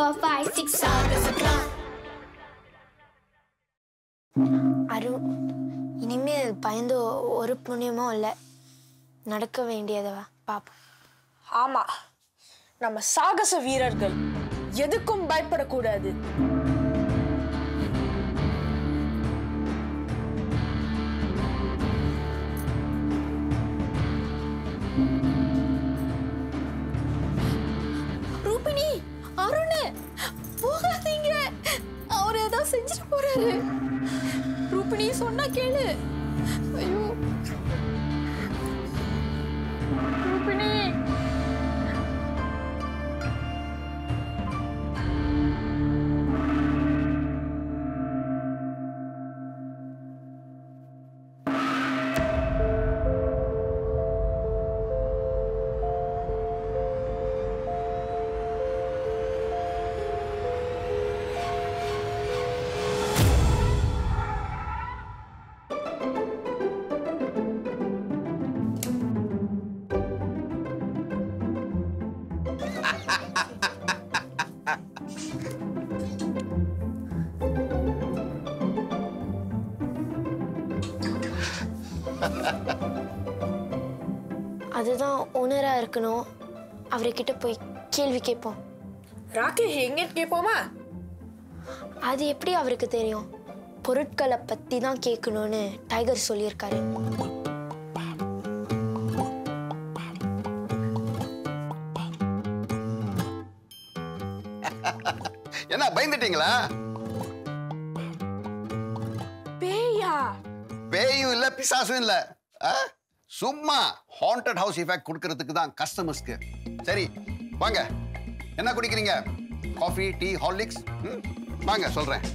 four, five, six, சாகச club. அரு இனிமேல் பயந்து ஒரு புண்ணியமும் இல்லை நடக்க வேண்டியதவா பாப்போம் ஆமா நம்ம சாகச வீரர்கள் எதுக்கும் பயப்படக்கூடாது ரூபினி அருண் போகாதீங்க அவர் ஏதாவது செஞ்சுட்டு போறாரு ரூபினி சொன்னா கேளு ஐயோ ரூபினி அதுதான் ஓனராக இருக்கணும் அவர்கிட்ட போய் கேள்வி கேட்போம் ராக்கேஷ் எங்கன்னு கேட்போமா அது எப்படி அவருக்கு தெரியும் பொருட்களை பற்றி தான் கேட்கணும்னு டைகர் சொல்லியிருக்காரு என்ன பயந்துட்டீங்களா பேயா பேயும் இல்ல பிசாசும் இல்ல ஆ? சும்மா ஹாண்டட் ஹவுஸ் எஃபெக்ட் கொடுக்கறதுக்கு தான் கஸ்டமர்ஸ்க்கு சரி வாங்க என்ன குடிக்கிறீங்க காஃபி டீ ஹார்லிக்ஸ் ம்? வாங்க சொல்றேன்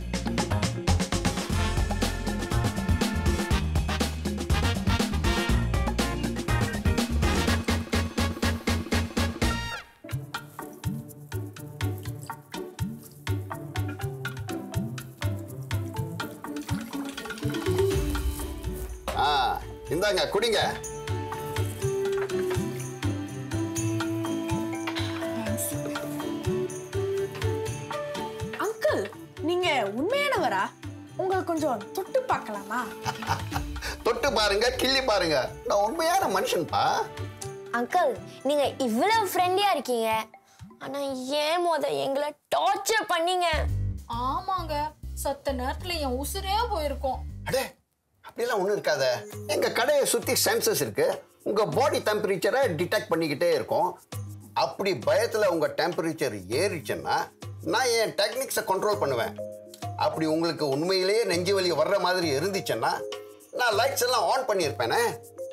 ஆ இந்தாங்க குடிங்க அங்கிள் நீங்க உண்மையானவரா உங்களை கொஞ்சம் தொட்டு பார்க்கலாமா தொட்டு பாருங்க கிள்ளி பாருங்க நான் உண்மையான மனுஷன்பா அங்கிள் நீங்கள் இவ்வளோ ஃப்ரெண்ட்லியாக இருக்கீங்க ஆனால் ஏன் மொத எங்களை டார்ச்சர் பண்ணீங்க ஆமாங்க சத்த நேரத்துல என் உசுரே போயிருக்கும் அடே அப்படியெல்லாம் ஒன்றும் இருக்காத எங்க கடையை சுத்தி சென்சஸ் இருக்கு உங்க பாடி டெம்பரேச்சரை டிடெக்ட் பண்ணிக்கிட்டே இருக்கும் அப்படி பயத்துல உங்க டெம்பரேச்சர் ஏறிச்சுன்னா நான் என் டெக்னிக்ஸை கண்ட்ரோல் பண்ணுவேன் அப்படி உங்களுக்கு உண்மையிலேயே நெஞ்சு வலி வர்ற மாதிரி இருந்துச்சுன்னா நான் லைட்ஸ் எல்லாம் ஆன் பண்ணியிருப்பேனே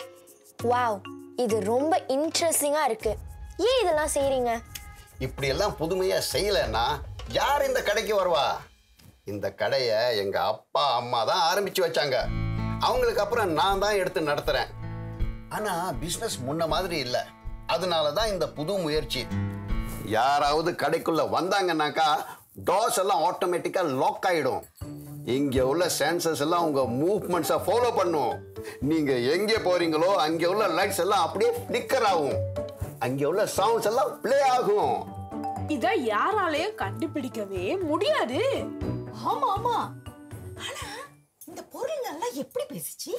வாவ் இது ரொம்ப இன்ட்ரெஸ்டிங்காக இருக்கு ஏன் இதெல்லாம் செய்கிறீங்க இப்படியெல்லாம் புதுமையா செய்யலைன்னா யார் இந்த கடைக்கு வருவா இந்த கடையை எங்க அப்பா அம்மா தான் ஆரம்பிச்சு வச்சாங்க அவங்களுக்கு அப்புறம் நான் தான் எடுத்து நடத்துறேன் ஆனா பிசினஸ் முன்ன மாதிரி இல்ல அதனால தான் இந்த புது முயற்சி யாராவது கடைக்குள்ள வந்தாங்கன்னாக்கா டோர்ஸ் எல்லாம் ஆட்டோமேட்டிக்கா லாக் ஆயிடும் இங்க உள்ள சென்சஸ் எல்லாம் உங்க மூவ்மெண்ட்ஸை ஃபாலோ பண்ணும் நீங்க எங்க போறீங்களோ அங்க உள்ள லைட்ஸ் எல்லாம் அப்படியே ஃபிளிக்கர் ஆகும் அங்க உள்ள சவுண்ட்ஸ் எல்லாம் ப்ளே ஆகும் இத யாராலையும் கண்டுபிடிக்கவே முடியாது ஆமா ஆமா ஆனா இந்த பொருள் நல்லா எப்படி பேசுச்சு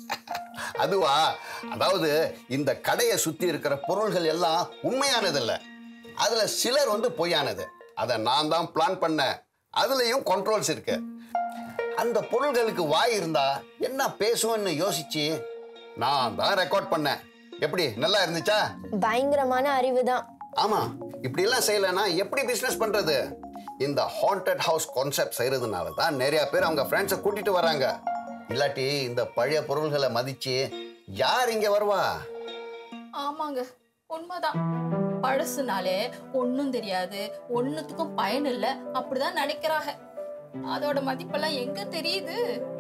அதுவா அதாவது இந்த கடையை சுத்தி இருக்கிற பொருள்கள் எல்லாம் உண்மையானது இல்ல அதுல சிலர் வந்து பொய்யானது அதை நான் தான் பிளான் பண்ணேன் அதுலயும் கண்ட்ரோல்ஸ் இருக்கு அந்த பொருள்களுக்கு வாய் இருந்தா என்ன பேசுவேன்னு யோசிச்சு நான் தான் ரெக்கார்ட் பண்ணேன் எப்படி நல்லா இருந்துச்சா பயங்கரமான அறிவு தான் ஆமா இப்படி எல்லாம் செய்யலைன்னா எப்படி பிசினஸ் பண்றது இந்த ஹாண்டட் ஹவுஸ் கான்செப்ட் செய்யறதுனால தான் நிறைய பேர் அவங்க ஃப்ரெண்ட்ஸை கூட்டிட்டு வராங்க இல்லாட்டி இந்த பழைய பொருள்களை மதிச்சு யார் இங்க வருவா ஆமாங்க உண்மைதான் பழசுனாலே ஒண்ணும் தெரியாது ஒண்ணுத்துக்கும் பயன் இல்ல அப்படிதான் நினைக்கிறாங்க அதோட மதிப்பெல்லாம் எங்க தெரியுது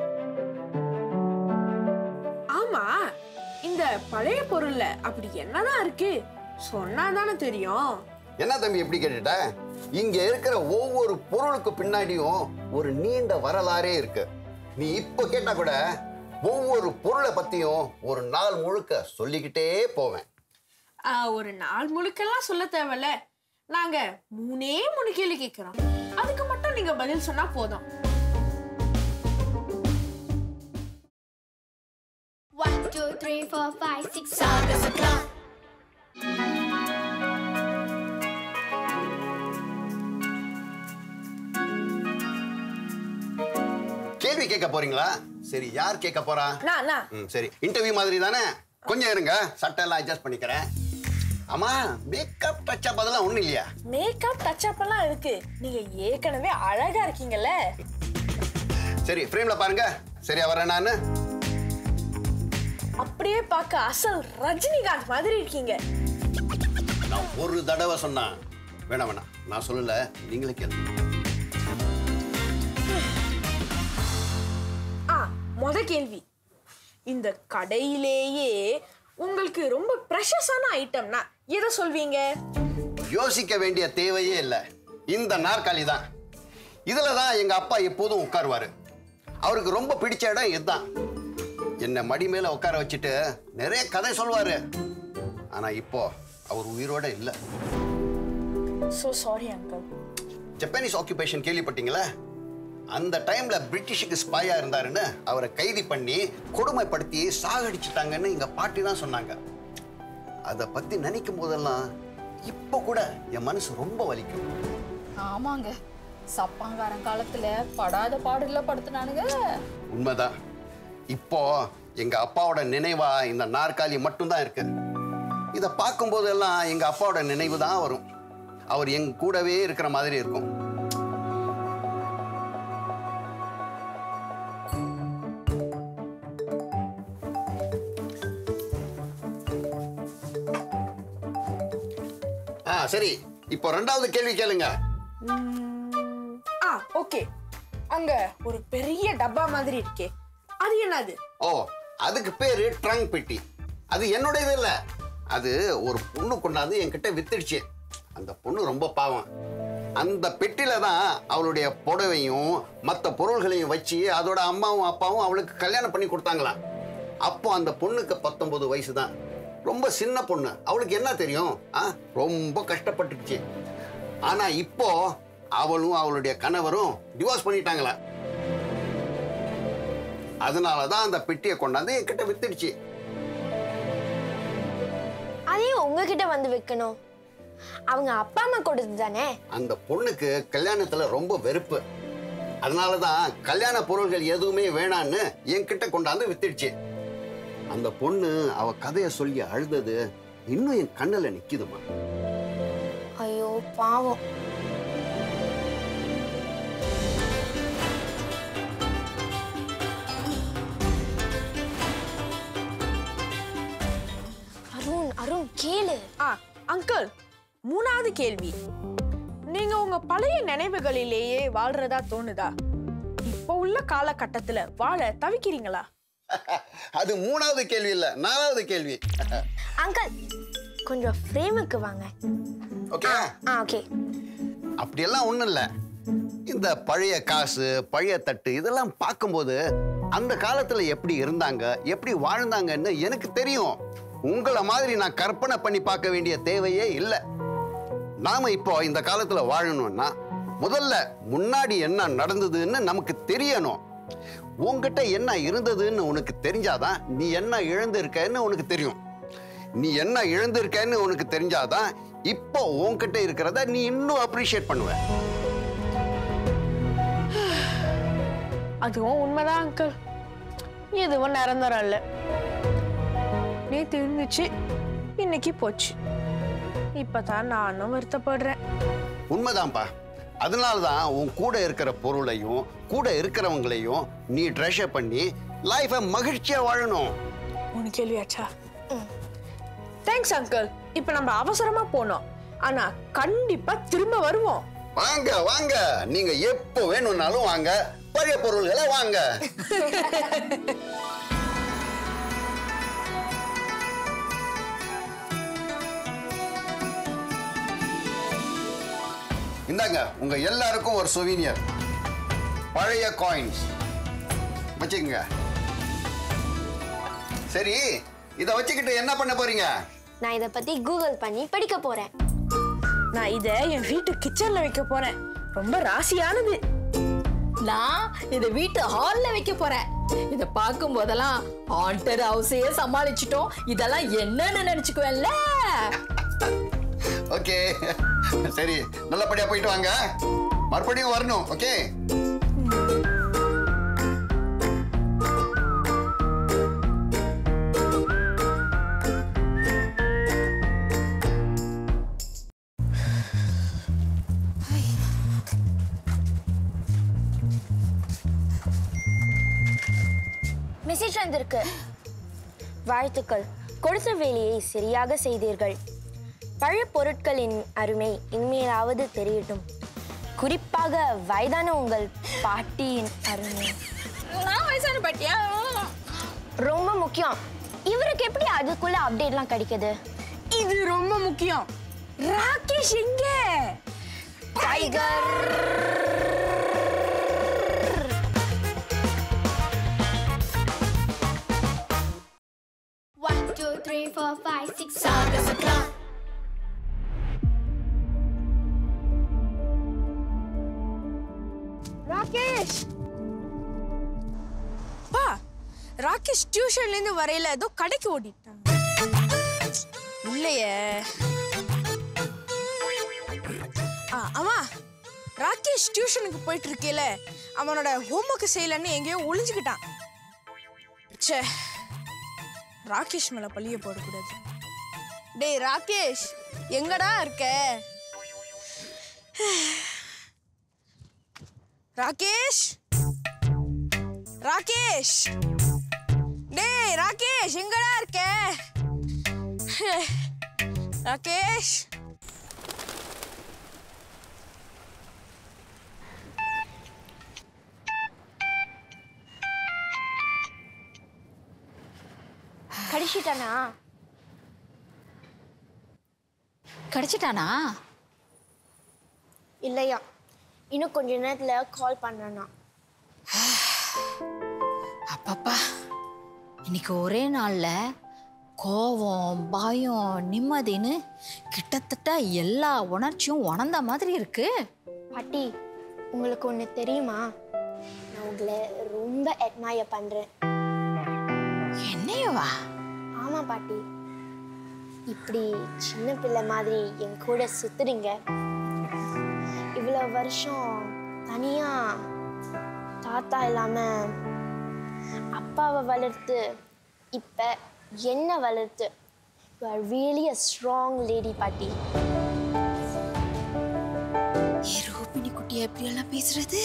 ஆமா இந்த பழைய பொருள்ல அப்படி என்னதான் இருக்கு சொன்னாதானே தெரியும் என்ன தம்பி எப்படி கேட்டுட்ட இங்க இருக்கிற ஒவ்வொரு பொருளுக்கு பின்னாடியும் ஒரு நீண்ட வரலாறே இருக்கு நீ இப்ப கேட்டா கூட ஒவ்வொரு பொருளை பத்தியும் ஒரு நாள் முழுக்க சொல்லிக்கிட்டே போவேன் ஆ, ஒரு நாள் முழுக்கெல்லாம் சொல்ல தேவையில்ல நாங்க மூணே மூணு கேள்வி கேட்கிறோம் அதுக்கு மட்டும் நீங்க பதில் சொன்னா போதும் One, two, three, four, five, six, saga sakla. கேள்வி கேட்க போறீங்களா சரி யார் கேட்க போறா நான் நான் ம் சரி இன்டர்வியூ மாதிரி தானே கொஞ்சம் இருங்க சட்டை எல்லாம் அட்ஜஸ்ட் பண்ணிக்கிறேன் ஆமா மேக்கப் டச் அப் அதெல்லாம் ஒண்ணும் இல்லையா மேக்கப் டச் அப் எல்லாம் இருக்கு நீங்க ஏற்கனவே அழகா இருக்கீங்கல்ல சரி ஃப்ரேம்ல பாருங்க சரியா வரேன் நான் அப்படியே பார்க்க அசல் ரஜினிகாந்த் மாதிரி இருக்கீங்க நான் ஒரு தடவை சொன்னா வேணாம் வேணாம் நான் சொல்லல நீங்களே கேளுங்க ஆ முத கேள்வி இந்த கடையிலேயே உங்களுக்கு ரொம்ப ப்ரெஷஸான ஐட்டம்னா எதை சொல்வீங்க யோசிக்க வேண்டிய தேவையே இல்லை இந்த நாற்காலி தான் இதுல தான் எங்க அப்பா எப்போதும் உட்காருவாரு அவருக்கு ரொம்ப பிடிச்ச இடம் இதுதான் என்னை மடி மேல உட்கார வச்சுட்டு நிறைய கதை சொல்லுவாரு ஆனா இப்போ அவர் உயிரோட இல்லை so sorry uncle Japanese occupation கேள்விப்பட்டீங்களா அந்த டைம்ல பிரிட்டிஷுக்கு ஸ்பாயா இருந்தாருன்னு அவரை கைது பண்ணி கொடுமைப்படுத்தி சாகடிச்சிட்டாங்கன்னு எங்க பாட்டி தான் சொன்னாங்க அதை பத்தி நினைக்கும் போதெல்லாம் இப்போ கூட என் மனசு ரொம்ப வலிக்கும் ஆமாங்க சப்பாங்காரன் காலத்துல படாத பாடுல படுத்துனானுங்க உண்மைதான் இப்போ எங்க அப்பாவோட நினைவா இந்த நாற்காலி மட்டும்தான் இருக்கு இதை பார்க்கும்போதெல்லாம் எங்க அப்பாவோட நினைவு தான் வரும் அவர் எங்க கூடவே இருக்கிற மாதிரி இருக்கும் ஆ சரி இப்போ ரெண்டாவது கேள்வி கேளுங்க ஆ ஓகே அங்க ஒரு பெரிய டப்பா மாதிரி இருக்கே அது என்னது ஓ அதுக்கு பேரு ட்ரங்க் பெட்டி அது என்னுடையது இல்ல அது ஒரு பொண்ணு கொண்டாந்து என்கிட்ட வித்துடுச்சு அந்த பொண்ணு ரொம்ப பாவம் அந்த பெட்டியில தான் அவளுடைய புடவையும் மற்ற பொருள்களையும் வச்சு அதோட அம்மாவும் அப்பாவும் அவளுக்கு கல்யாணம் பண்ணி கொடுத்தாங்களாம் அப்போ அந்த பொண்ணுக்கு பத்தொன்பது வயசு தான் ரொம்ப சின்ன பொண்ணு அவளுக்கு என்ன தெரியும் ஆ ரொம்ப கஷ்டப்பட்டுடுச்சு ஆனா இப்போ அவளும் அவளுடைய கணவரும் டிவோர்ஸ் பண்ணிட்டாங்களா அதனால தான் அந்த பெட்டியை கொண்டாந்து என்கிட்ட வித்துடுச்சு அதையும் உங்ககிட்ட வந்து வைக்கணும் அவங்க அப்பா அம்மா கொடுத்து தானே அந்த பொண்ணுக்கு கல்யாணத்துல ரொம்ப வெறுப்பு அதனால தான் கல்யாண பொருள்கள் எதுவுமே வேணான்னு என்கிட்ட கொண்டாந்து வித்துடுச்சு அந்த பொண்ணு அவ கதையை சொல்லி அழுதது இன்னும் என் கண்ணுல நிக்குதுமா ஐயோ பாவம் அருண் அருண் கேளு ஆ அங்கிள் மூணாவது கேள்வி நீங்க உங்க பழைய நினைவுகளிலேயே வாழ்றதா தோணுதா இப்போ உள்ள காலகட்டத்துல வாழ தவிக்கிறீங்களா அது மூணாவது கேள்வி இல்ல நாலாவது கேள்வி அங்கிள் கொஞ்சம் ஃப்ரேமுக்கு வாங்க ஓகே ஆ ஓகே அப்படியெல்லாம் ஒண்ணும் இல்ல இந்த பழைய காசு பழைய தட்டு இதெல்லாம் பார்க்கும்போது அந்த காலத்துல எப்படி இருந்தாங்க எப்படி வாழ்ந்தாங்கன்னு எனக்கு தெரியும் உங்களை மாதிரி நான் கற்பனை பண்ணி பார்க்க வேண்டிய தேவையே இல்லை நாம இப்போ இந்த காலத்துல வாழணும்னா முதல்ல முன்னாடி என்ன நடந்ததுன்னு நமக்கு தெரியணும் உன்கிட்ட என்ன இருந்ததுன்னு உனக்கு தெரிஞ்சாதான் நீ என்ன இழந்திருக்கன்னு உனக்கு தெரியும் நீ என்ன இழந்திருக்கன்னு உனக்கு தெரிஞ்சாதான் இப்போ உன்கிட்ட இருக்கிறத நீ இன்னும் அப்ரிஷியேட் பண்ணுவ அதுவும் உண்மைதான் அங்கிள் எதுவும் நிரந்தரம் இல்ல நேத்து இருந்துச்சு இன்னைக்கு போச்சு இப்பதான் நானும் வருத்தப்படுறேன் உண்மைதான்ப்பா அதனால தான் உன் கூட இருக்கிற பொருளையும் கூட இருக்கிறவங்களையும் நீ ட்ரெஷர் பண்ணி லைஃபை மகிழ்ச்சியா வாழணும் மூணு கேள்வியாச்சா தேங்க்ஸ் அங்கிள் இப்ப நம்ம அவசரமா போனோம் ஆனா கண்டிப்பா திரும்ப வருவோம் வாங்க வாங்க நீங்க எப்போ வேணும்னாலும் வாங்க பழைய பொருள்களை வாங்க இந்தாங்க உங்க எல்லாருக்கும் ஒரு சொவீனியர் பழைய காயின்ஸ் வச்சுக்கோங்க சரி இதை வச்சுக்கிட்டு என்ன பண்ண போறீங்க நான் இதை பத்தி கூகுள் பண்ணி படிக்க போறேன் நான் இத என் வீட்டு கிச்சன்ல வைக்க போறேன் ரொம்ப ராசியானது நான் இத வீட்டு ஹால்ல வைக்க போறேன் இத பார்க்கும் போதெல்லாம் ஹாண்டட் ஹவுஸையே சமாளிச்சிட்டோம் இதெல்லாம் என்னன்னு நினைச்சுக்குவேன்ல ஓகே சரி நல்லபடியா போயிட்டு வாங்க மறுபடியும் வரணும் ஓகே மெசேஜ் வந்திருக்கு வாழ்த்துக்கள் கொடுத்த வேலையை சரியாக செய்தீர்கள் பழைய பொருட்களின் அருமை இனிமேலாவது தெரியட்டும் குறிப்பாக வயதான உங்கள் பாட்டியின் அருமை நான் வயசான பாட்டியா ரொம்ப முக்கியம் இவருக்கு எப்படி அதுக்குள்ள அப்டேட்லாம் கிடைக்குது இது ரொம்ப முக்கியம் ராகேஷ் எங்க tiger One, two, three, four, five, six. Saga Sakla. Rakesh பா ராகேஷ் டியூஷன்ல இருந்து வரையில ஏதோ கடைக்கு ஓடிட்டான் இல்லையே ஆ, அம்மா ராகேஷ் டியூஷனுக்கு போயிட்டு இருக்கையில அவனோட ஹோம்ஒர்க் செய்யலன்னு எங்கேயோ ஒளிஞ்சுக்கிட்டான் ச்சே ராகேஷ் மேல பழிய போடக்கூடாது டேய் ராகேஷ் எங்கடா இருக்க ராகேஷ் ராகேஷ் டேய் ராகேஷ் எங்கடா இருக்க ராகேஷ் கடிச்சிட்டானா கிடைச்சிட்டானா இல்லையா இன்னும் கொஞ்ச நேரத்துல கால் பண்றேனா அப்பப்பா இன்னைக்கு ஒரே நாள்ல கோவம் பயம் நிம்மதின்னு கிட்டத்தட்ட எல்லா உணர்ச்சியும் உணர்ந்த மாதிரி இருக்கு பாட்டி உங்களுக்கு ஒன்று தெரியுமா நான் உங்களை ரொம்ப அட்மையர் பண்றேன் என்னையவா ஆமா பாட்டி இப்படி சின்ன பிள்ளை மாதிரி என் கூட சுத்துறீங்க இவ்வளோ வருஷம் தனியா தாத்தா இல்லாம அப்பாவை வளர்த்து இப்ப என்ன வளர்த்து you are really a strong lady பாட்டி ஏ ரோபிணி குட்டி எப்படி எல்லாம் பேசுறது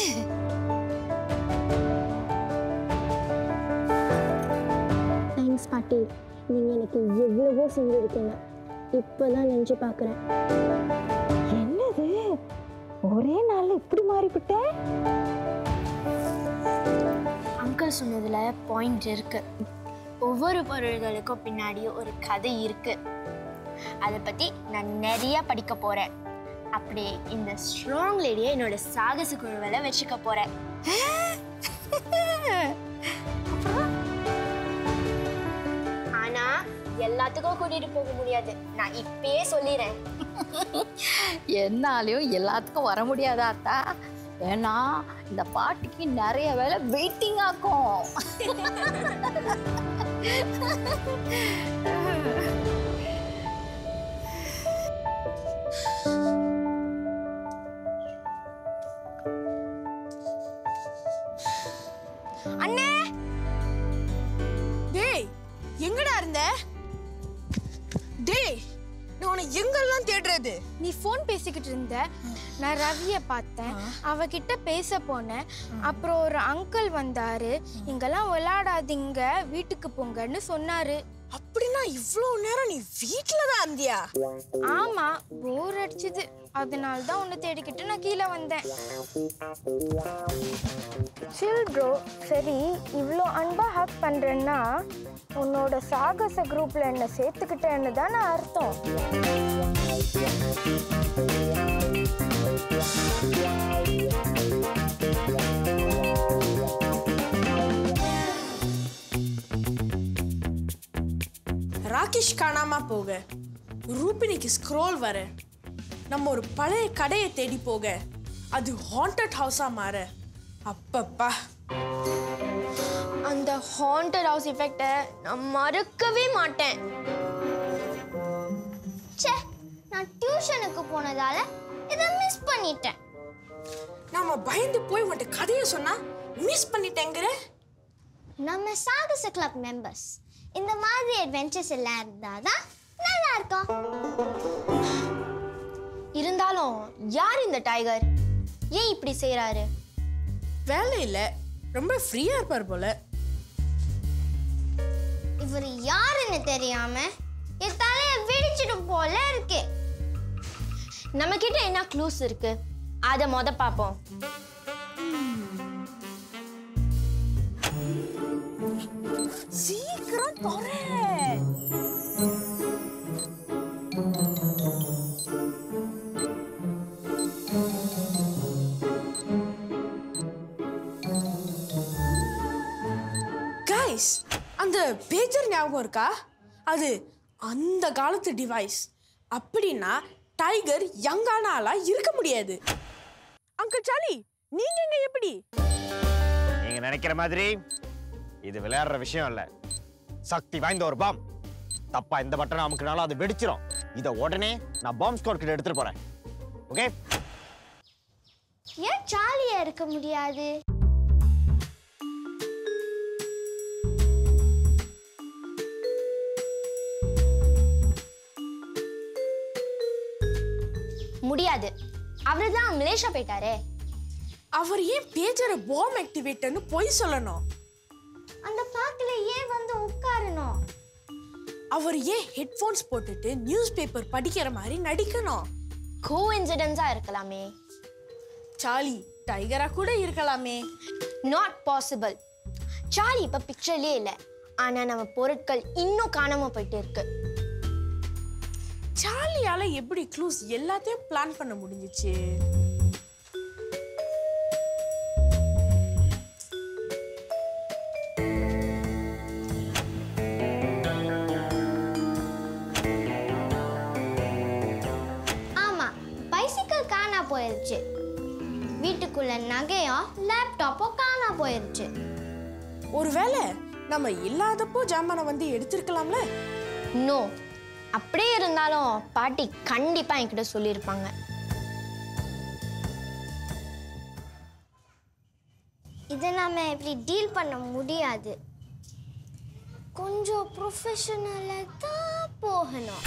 தேங்க்ஸ் பாட்டி நீங்கள் எனக்கு எவ்வளவோ செஞ்சுருக்கீங்க இப்போ தான் நினச்சி பார்க்குறேன் என்னது ஒரே நாள்ல இப்படி மாறிவிட்ட அங்கிள் சொன்னதில் பாயிண்ட் இருக்கு ஒவ்வொரு பொருள்களுக்கும் பின்னாடி ஒரு கதை இருக்கு அதை பற்றி நான் நிறைய படிக்க போகிறேன் அப்படியே இந்த ஸ்ட்ராங் லேடியை என்னோட சாகச குழுவில் வச்சுக்க போகிறேன் ஆனா எல்லாத்துக்கும் கூட்டிட்டு போக முடியாது நான் இப்பயே சொல்லிடுறேன் என்னாலையும் எல்லாத்துக்கும் வர முடியாதா அத்தா ஏன்னா இந்த பாட்டிக்கு நிறைய வேலை வெயிட்டிங் ஆக்கும் அண்ணே டேய் எங்கடா இருந்த டேய் நான் உன்னை எங்கெல்லாம் தேடுறது நீ ஃபோன் பேசிக்கிட்டு இருந்த நான் ரவியை பார்த்தேன் அவகிட்ட பேச போனேன் அப்புறம் ஒரு அங்கிள் வந்தாரு இங்கெல்லாம் விளையாடாதீங்க வீட்டுக்கு போங்கன்னு சொன்னாரு அப்படின்னா இவ்வளோ நேரம் நீ வீட்டில தான் இருந்தியா ஆமா போர் அடிச்சுது அதனால தான் உன்னை தேடிக்கிட்டு நான் கீழே வந்தேன் சில் ப்ரோ சரி இவ்வளோ அன்பா ஹக் பண்றேன்னா உன்னோட சாகச குரூப்ல என்ன சேர்த்துக்கிட்டேன்னு தானே அர்த்தம் ராகேஷ் காணாம போக ரூபினிக்கு ஸ்க்ரோல் வர நம்ம ஒரு பழைய கடையை தேடி போக அது ஹாண்டட் ஹவுஸா மாற அப்பப்பா அந்த ஹாண்டட் ஹவுஸ் எஃபெக்டை நான் மறக்கவே மாட்டேன் ச்சே நான் டியூஷனுக்கு போனதால இதை மிஸ் பண்ணிட்டேன் நாம பயந்து போய் உன்கிட்ட கதையை சொன்னா மிஸ் பண்ணிட்டேங்கிற நம்ம சாகச கிளப் மெம்பர்ஸ் இந்த மாதிரி அட்வென்ச்சர்ஸ் எல்லாம் இருந்தாதான் நல்லா இருக்கும் இருந்தாலும் யார் இந்த டைகர் ஏன் இப்படி செய்றாரு வேலை இல்ல ரொம்ப ஃப்ரீயா இருப்பார் போல இவர் யாருன்னு தெரியாம என் தலைய வெடிச்சிடும் போல இருக்கு நம்ம கிட்ட என்ன க்ளூஸ் இருக்கு அதை மொத பார்ப்போம் சீக்கிரம் தொற கைஸ் அந்த பேஜர் ஞாபகம் இருக்கா அது அந்த காலத்து டிவைஸ் அப்படின்னா டைகர் யங்கான ஆளா இருக்க முடியாது அங்கிள் சாலி நீங்க இங்க எப்படி நீங்க நினைக்கிற மாதிரி இது விளையாடுற விஷயம் இல்ல சக்தி வாய்ந்த ஒரு பாம் தப்பா இந்த பட்டனை அமுக்குனாலும் அது வெடிச்சிரும் இத உடனே நான் பாம் ஸ்குவாட் கிட்ட எடுத்துட்டு போறேன் ஓகே ஏன் ஜாலியா இருக்க முடியாது முடியாது அவர் தான் மலேசியா போயிட்டாரே அவர் ஏன் பேஜரை பாம் ஆக்டிவேட்டர்னு பொய் சொல்லணும் அந்த பார்க்கல ஏன் வந்து உட்காரணும் அவர் ஏன் ஹெட்ஃபோன்ஸ் போட்டுட்டு நியூஸ் பேப்பர் படிக்கிற மாதிரி நடிக்கணும் கோ இன்சிடென்ஸாக இருக்கலாமே சாலி டைகரா கூட இருக்கலாமே நாட் பாசிபிள் சார்லி இப்போ பிக்சர்லேயே இல்லை ஆனால் நம்ம பொருட்கள் இன்னும் காணாம போயிட்டு இருக்கு சார்லியால எப்படி க்ளூஸ் எல்லாத்தையும் பிளான் பண்ண முடிஞ்சுச்சு ஆமா பைசிக்கல் காணா போயிருச்சு வீட்டுக்குள்ள நகையும் லேப்டாப்பும் காணா போயிருச்சு ஒருவேளை நம்ம இல்லாதப்போ ஜாமானை வந்து எடுத்திருக்கலாம்ல நோ அப்படியே இருந்தாலும் பாட்டி கண்டிப்பாக என்கிட்ட சொல்லியிருப்பாங்க இதை நாம இப்படி டீல் பண்ண முடியாது கொஞ்சம் ப்ரொஃபஷனலாக தான் போகணும்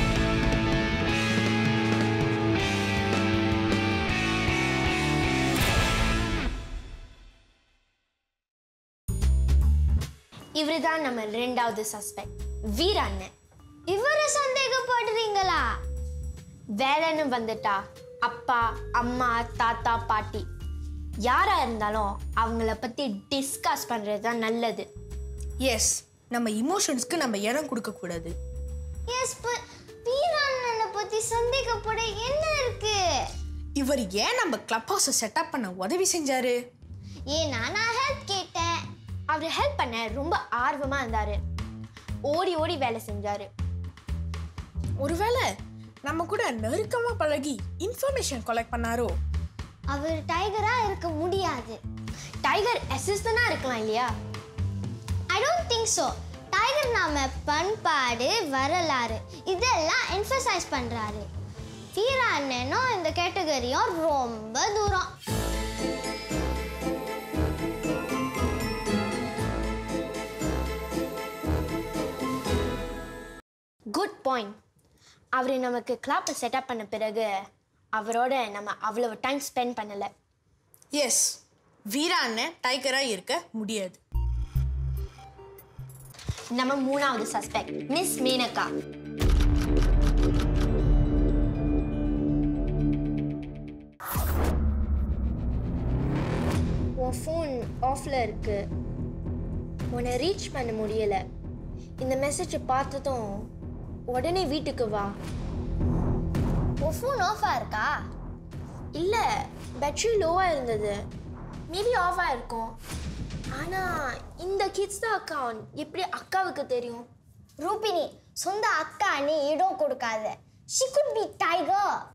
இவர் தான் நம்ம ரெண்டாவது சஸ்பெக்ட் வீராண்ணன் இவரை சந்தேகப்படுறீங்களா வேலைன்னு வந்துட்டா அப்பா அம்மா தாத்தா பாட்டி யாரா இருந்தாலும் அவங்கள பத்தி டிஸ்கஸ் பண்றது தான் நல்லது எஸ் நம்ம இமோஷன்ஸ்க்கு நம்ம இடம் கொடுக்க கூடாது எஸ் வீராண்ணனை பத்தி சந்தேகப்பட என்ன இருக்கு இவர் ஏன் நம்ம கிளப் ஹவுஸை செட்டப் பண்ண உதவி செஞ்சாரு ஏன்னா நான் ஹெல்ப் கேட்டேன் அவர் ஹெல்ப் பண்ண ரொம்ப ஆர்வமா இருந்தாரு ஓடி ஓடி வேலை செஞ்சாரு ஒருவேளை நம்ம கூட நெருக்கமா பழகி இன்ஃபர்மேஷன் கலெக்ட் பண்ணாரோ அவர் டைகரா இருக்க முடியாது டைகர் அசிஸ்டனா இருக்கலாம் இல்லையா I don't think so tiger நாம பண்பாடு வரலாறு இதெல்லாம் என்ஃபசைஸ் பண்றாரு வீரா அண்ணனும் இந்த கேட்டகரியும் ரொம்ப தூரம் குட் பாயிண்ட் அவர் நமக்கு கிளாப்பை செட்டப் பண்ண பிறகு அவரோட நம்ம அவ்வளவு டைம் ஸ்பெண்ட் பண்ணல எஸ் வீரா அண்ணன் டைகரா இருக்க முடியாது நம்ம மூணாவது சஸ்பெக்ட் மிஸ் மேனகா உன் ஃபோன் ஆஃப்ல இருக்கு உன்னை ரீச் பண்ண முடியல இந்த மெசேஜை பார்த்ததும் உடனே வீட்டுக்கு வா உன் ஃபோன் ஆஃபா இருக்கா இல்லை பேட்டரி லோவாக இருந்தது மேபி ஆஃப் ஆயிருக்கும் ஆனால் இந்த கிட்ஸ் தான் அக்கவுண்ட் எப்படி அக்காவுக்கு தெரியும் ரூபினி சொந்த அக்கா நீ இடம் கொடுக்காத ஷி குட் பி டைகர்